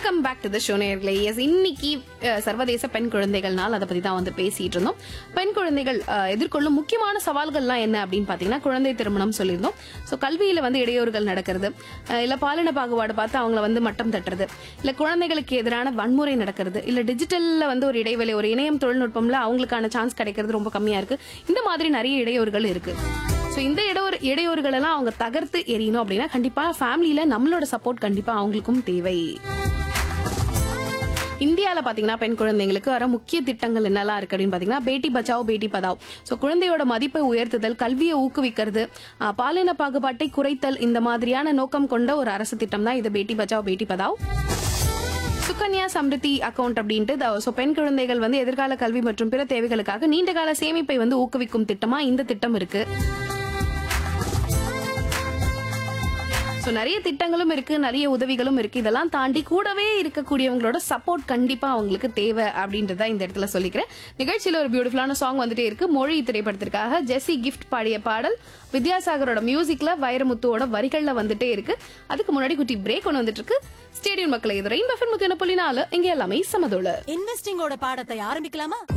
welcome back to the show நேர்களே yes இன்னைக்கு ah, சர்வதேச பெண் குழந்தைகள் நாள் அதை பத்தி தான் வந்து பேசிட்டு இருந்தோம் பெண் குழந்தைகள் அஹ், எதிர்கொள்ளும் முக்கியமான சவால்கள்லாம் என்ன அப்படின்னு பாத்தீங்கன்னா குழந்தை திருமணம் சொல்லியிருந்தோம் ஸோ கல்வியில வந்து இடையூறுகள் நடக்கிறது அஹ், இல்ல பாலின பாகுபாடு பார்த்து அவங்கள வந்து மட்டம் தட்டுறது இல்ல குழந்தைகளுக்கு எதிரான வன்முறை நடக்கிறது இல்ல டிஜிட்டல்ல வந்து ஒரு இடைவெளி ஒரு இணையம் தொழில்நுட்பம்ல அவங்களுக்கான சான்ஸ் கிடைக்கிறது ரொம்ப கம்மியா இருக்கு இந்த மாதிரி நிறைய இடையூறுகள் இருக்கு ஸோ இந்த இடையூறு இடையூறுகள் எல்லாம் அவங்க தகர்த்து எறியணும் அப்படின்னா கண்டிப்பா ஃபேமிலியில நம்மளோட சப்போர்ட் கண்டிப்பா அவங்களுக்கும் தேவை இந்தியாவில் பார்த்தீங்கன்னா பெண் குழந்தைங்களுக்கு வர முக்கிய திட்டங்கள் என்னெல்லாம் இருக்கு அப்படின்னு பார்த்தீங்கன்னா பேட்டி பச்சாவ் பேட்டி பதாவ் ஸோ குழந்தையோட மதிப்பை உயர்த்துதல் கல்வியை ஊக்குவிக்கிறது ஆஹ், பாலின பாகுபாட்டை குறைத்தல் இந்த மாதிரியான நோக்கம் கொண்ட ஒரு அரசு திட்டம் தான் இது பேட்டி பச்சாவ் பேட்டி பதாவ் சுகன்யா சம்ருதி அக்கவுண்ட் அப்படின்ட்டு ஸோ பெண் குழந்தைகள் வந்து எதிர்கால கல்வி மற்றும் பிற தேவைகளுக்காக நீண்டகால சேமிப்பை வந்து ஊக்குவிக்கும் திட்டமா இந்த திட்டம் இருக்கு ஸோ நிறைய திட்டங்களும் இருக்கு நிறைய உதவிகளும் இருக்கு இதெல்லாம் தாண்டி கூடவே இருக்கக்கூடியவங்களோட சப்போர்ட் கண்டிப்பா அவங்களுக்கு தேவை அப்படின்றத இந்த இடத்துல சொல்லிக்கிறேன் நிகழ்ச்சியில ஒரு பியூட்டிஃபுல்லான சாங் வந்துட்டே இருக்கு மொழி திரைப்படத்திற்காக ஜெஸி கிஃப்ட் பாடிய பாடல் வித்யாசாகரோட மியூசிக்ல வைரமுத்துவோட வரிகள்ல வந்துட்டே இருக்கு அதுக்கு முன்னாடி குட்டி பிரேக் ஒன்று வந்துட்டு இருக்கு ஸ்டேடியம் மக்களை எதிர இந்த ஃபில்முக்கு என்ன புள்ளி நாலு இங்க எல்லாமே சமதோல இன்வெஸ்டிங்கோட பாடத்தை ஆரம்பிக்கலாமா